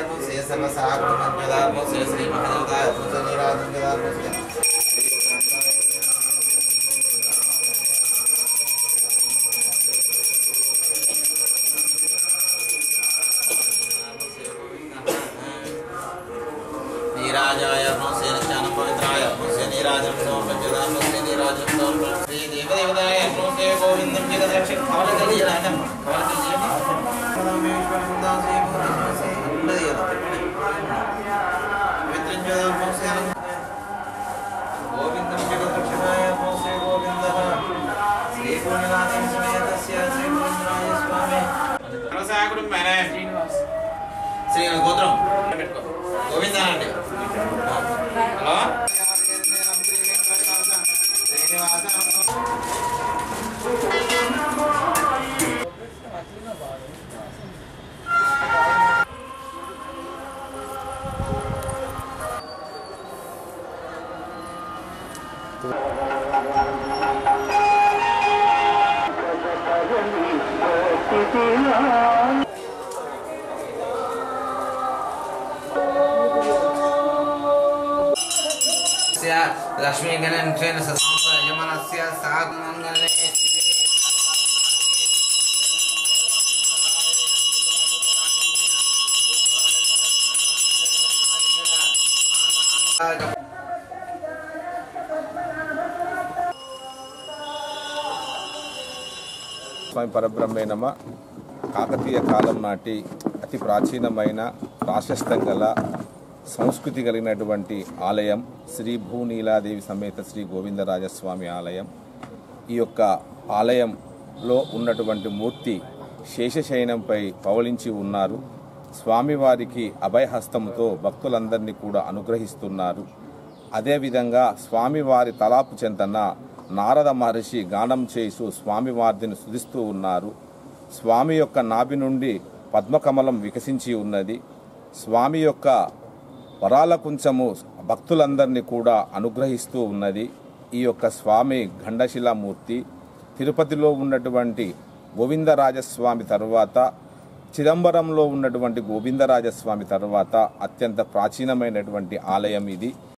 శ్రీ సర్వసాగరమంజదాత్మ శ్రీ శ్రీ మహాదేవతాయ శ్రీ నీరాజంజదాత్మ నీరాజాయ శ్రీ నిత్యానం పవిత్రాయ శ్రీ నీరాజం సమర్పించదాం శ్రీ నీరాజం సమర్పణ శ్రీ దేవదేవతాయ శ్రీ గోవిందం జగదక్షి కవల కలియరాజం కవల గోవిందం జగదక్షిణాయ శ్రీ గోవింద శ్రీ పూర్ణినాథం సమేతస్య శ్రీ గోవిందరాయ స్వామి సర్వసాగుడు మేనే శ్రీ గోత్రం పెట్టుకో గోవింద అండి హలో లక్ష్మీగణేన యమనస్య సాగమంగళే స్వామి పరబ్రహ్మే నమ కాకతీయ కాలం నాటి అతి ప్రాచీనమైన ప్రాశస్తం గల సంస్కృతి కలిగినటువంటి ఆలయం శ్రీ భూనీలాదేవి సమేత శ్రీ గోవిందరాజస్వామి ఆలయం ఈ యొక్క ఆలయంలో ఉన్నటువంటి మూర్తి శేషశయనంపై పవళించి ఉన్నారు స్వామివారికి అభయహస్తంతో భక్తులందరినీ కూడా అనుగ్రహిస్తున్నారు అదేవిధంగా స్వామివారి తలాపు చెంతన నారద మహర్షి గానం చేస్తూ స్వామివారిని స్తుతిస్తూ ఉన్నారు స్వామి యొక్క నాభి నుండి పద్మకమలం వికసించి ఉన్నది స్వామి యొక్క వరాల కుంచము భక్తులందరినీ కూడా అనుగ్రహిస్తూ ఉన్నది ఈ యొక్క స్వామి గండశిలామూర్తి తిరుపతిలో ఉన్నటువంటి గోవిందరాజస్వామి తరువాత చిదంబరంలో ఉన్నటువంటి గోవిందరాజస్వామి తరువాత అత్యంత ప్రాచీనమైనటువంటి ఆలయం ఇది